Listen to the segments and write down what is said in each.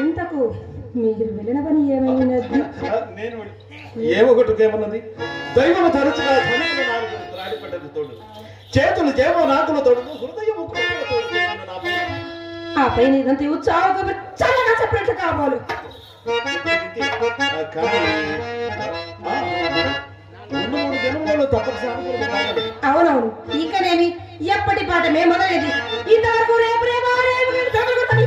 ఇంతకు మీరు వెళ్ళిన పని ఏమైనది ఆ, నేను ఏమొకటికేమన్నది దైవం తరచుగా ధనములు నాలుగు త్రాడిపడ్డది తోడు చేతులు జేమో నాకుల తోడు హృదయం ఉక్కుల తోడు చేసిన నా ప్రియ. ఆ పైన ఇదంతా ఉత్సాహంగా మీరు చల్లగా చెప్పినట్లు కావాలి ఆ, కానీ ఆ, రెండు మూడు జన్మలలో తప్పనిసరి అనుకూలంగా కావాలి. అవునవును ఇంకనేమి ఎప్పటి పాట మే మొదలైంది ఇంతవరకు రేపు రేపు ఆ రేపు రేపు చదువుకుంటుంది.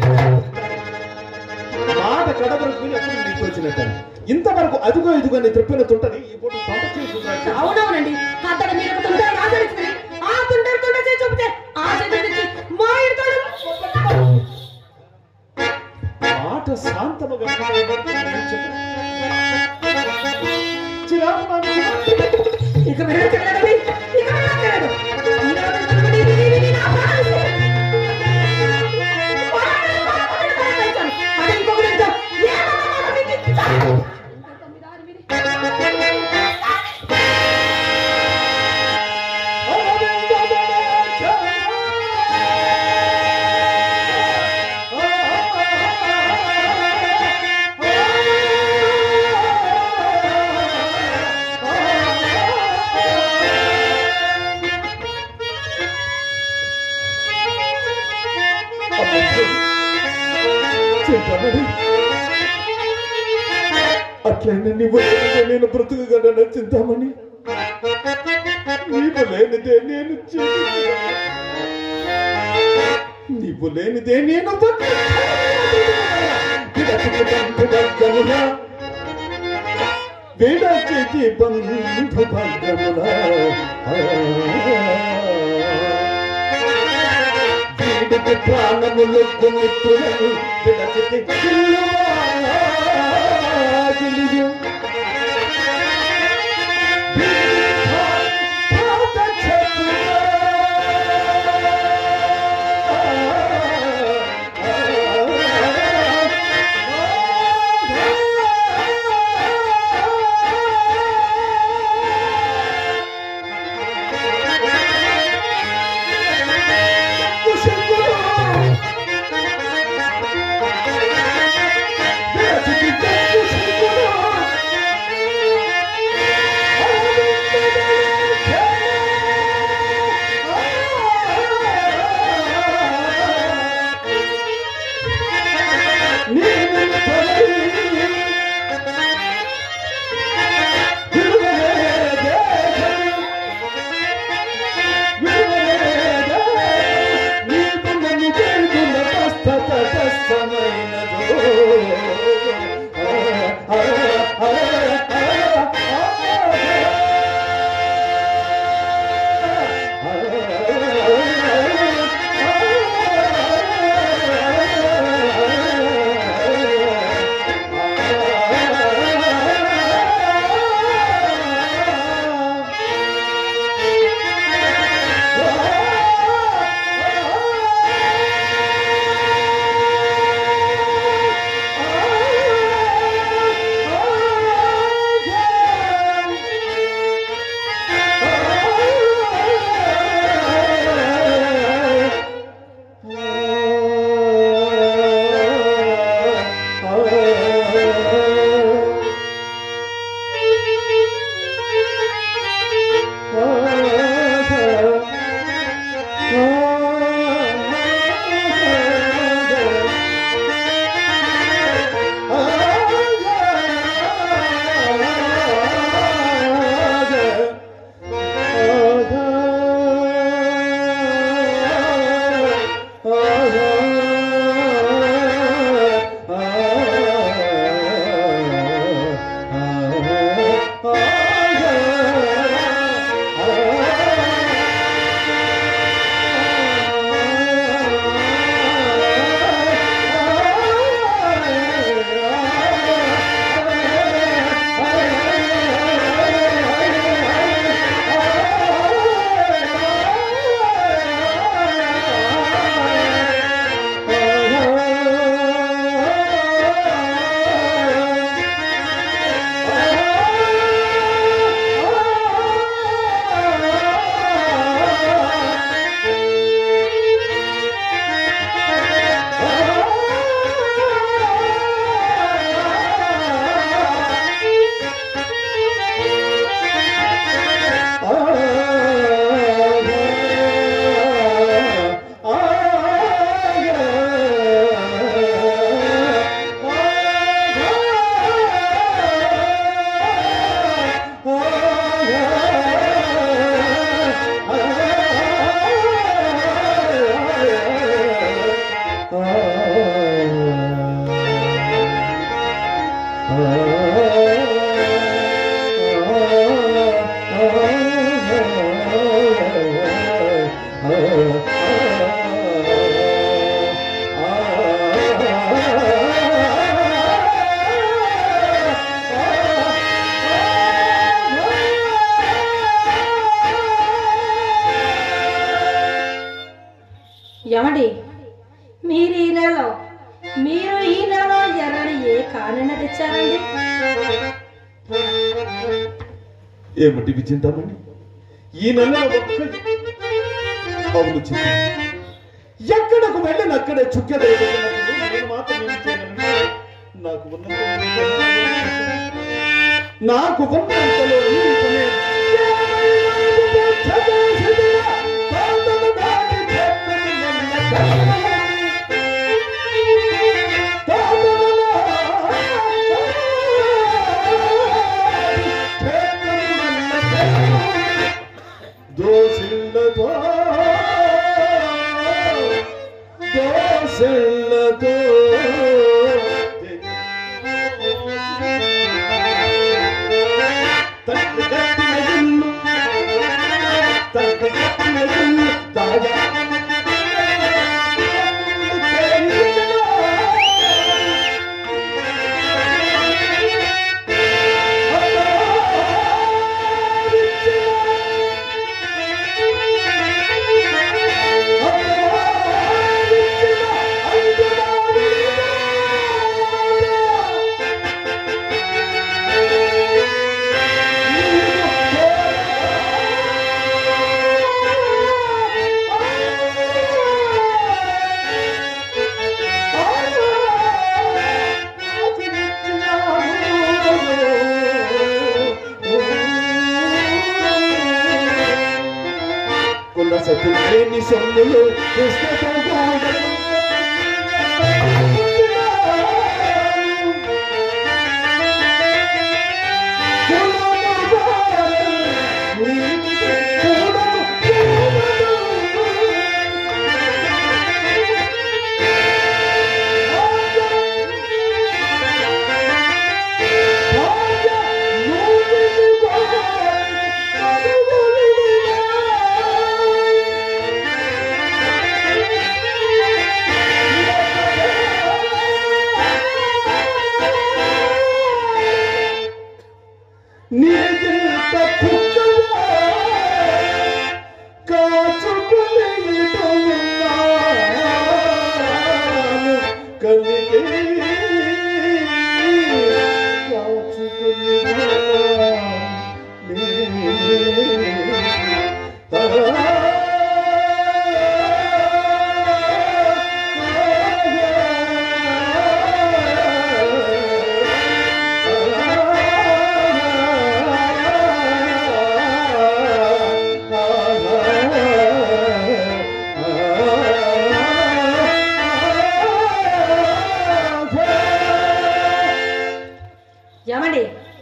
మాట కడవరకు ఎప్పుడు నీకు వచ్చినట్టు ఇంతవరకు అదుగో ఇదిగో అని త్రిప్పిన తుంటది ఇప్పుడు తొంట చేసి అవునవునండి అతడు మీరు తుంటారు ఆచరిస్తుంది ఆ తుంటారు తుంట చేసి చూపితే ఆ చేతి నుంచి మా ఇంటాడు మాట శాంతముగా చిరాకు నాకు ఇక వెళ్ళక్కర్లేదండి ఇక వెళ్ళక్కర్లేదు ఈ రోజు తలుపుని విని విని నా ప్రాణాలు అది ఇంకొకటి ఏంటో, ఏమన్నా మీకు ఇచ్చాను. ఇంకా తొమ్మిది ఆరు విని. అట్లయినా నీవు లేనిదే నేను బ్రతుకుగలన చింతామని నీవు లేనిదే నేను జీవించగలను. నీవు లేనిదే నేను విడచితి బంధు భద్రముల వీడికి ప్రాణములు మిత్రులను విడచితి గిలియు ఆ మీరు ఈ నెలలో ఎర్రని ఏ కానెన్న తెచ్చారండి ఏమిటి విచింతామణి ఈ నెల ఒక్క అవును చింత ఎక్కడకు వెళ్ళిన అక్కడే చుక్క దొరుకుతున్నప్పుడు నేను మాత్రం ఏం చేయగలను? నాకు ఉన్నంత నాకు ఉన్నంతలో ఈ పనే. దోసిల్లతో దోసిల్లతో తట్టు కట్టిన ఇల్లు తట్టు కట్టిన ఇల్లు దాగా కుల సతులు లేని సొమ్ములు కృష్ణతో కూడదు. నీకింత కుక్కగా కాచుకుని ఉన్నాను కలిగి కాచుకుని ఏమండి